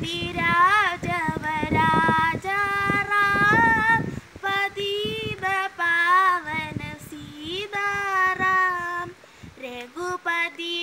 രാജവരാജാറാം പതിത പാവന സീതാറാം രഘുപതി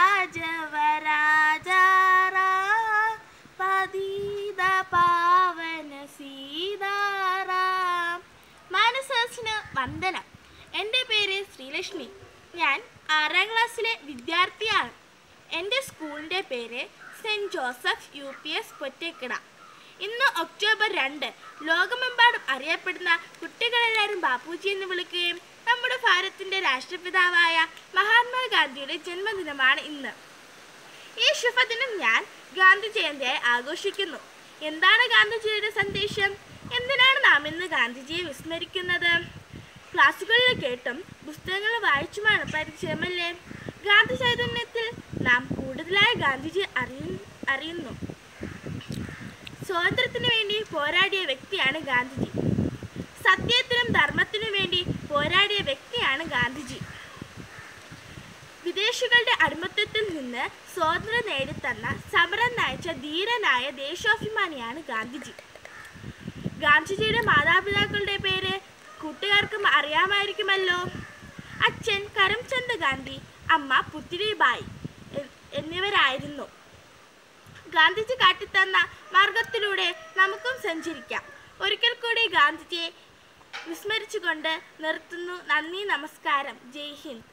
രാജവരാജാറാം പതിത പാവന സീതാറാം മാനസാസിന് വന്ദനം എൻ്റെ പേര് ശ്രീലക്ഷ്മി ഞാൻ ആറാം ക്ലാസ്സിലെ വിദ്യാർത്ഥിയാണ് എൻ്റെ സ്കൂളിൻ്റെ പേര് saint Joseph U P S Pottekkada ഇന്ന് ഒക്ടോബർ രണ്ട് ലോകമെമ്പാടും അറിയപ്പെടുന്ന കുട്ടികളെല്ലാവരും ബാപ്പുജി എന്ന് വിളിക്കുകയും നമ്മുടെ ഭാരതത്തിൻ്റെ രാഷ്ട്രപിതാവായ മഹാത്മാഗാന്ധിയുടെ ജന്മദിനമാണ് ഇന്ന് ഈ ശുഭദിനം ഞാൻ ഗാന്ധി ജയന്തിയായി ആഘോഷിക്കുന്നു എന്താണ് ഗാന്ധിജിയുടെ സന്ദേശം എന്തിനാണ് നാം ഇന്ന് ഗാന്ധിജിയെ വിസ്മരിക്കുന്നത് ക്ലാസ്സുകളിൽ കേട്ടും പുസ്തകങ്ങൾ വായിച്ചുമാണ് പരിചയമല്ലേ ഗാന്ധി ചൈതന്യത്തിൽ നാം കൂടുതലായി ഗാന്ധിജി അറിയ അറിയുന്നു സ്വാതന്ത്ര്യത്തിന് വേണ്ടി പോരാടിയ വ്യക്തിയാണ് ഗാന്ധിജി സത്യത്തിനും ധർമ്മത്തിനും വേണ്ടി പോരാടിയ വ്യക്തിയാണ് ഗാന്ധിജി വിദേശികളുടെ അടിമത്തത്തിൽ നിന്ന് സ്വാതന്ത്ര്യം നേടിത്തന്ന സമരം നയിച്ച ധീരനായ ദേശാഭിമാനിയാണ് ഗാന്ധിജി ഗാന്ധിജിയുടെ മാതാപിതാക്കളുടെ പേര് കൂട്ടുകാർക്കും അറിയാമായിരിക്കുമല്ലോ അച്ഛൻ കരംചന്ദ് ഗാന്ധി അമ്മ പുത്തിരിബായി എ- എന്നിവരായിരുന്നു ഗാന്ധിജി കാട്ടിത്തന്ന മാർഗത്തിലൂടെ നമുക്കും സഞ്ചരിക്കാം ഒരിക്കൽ കൂടി ഗാന്ധിജിയെ വിസ്മരിച്ചുകൊണ്ട് നിർത്തുന്നു നന്ദി നമസ്കാരം ജയ് ഹിന്ദ്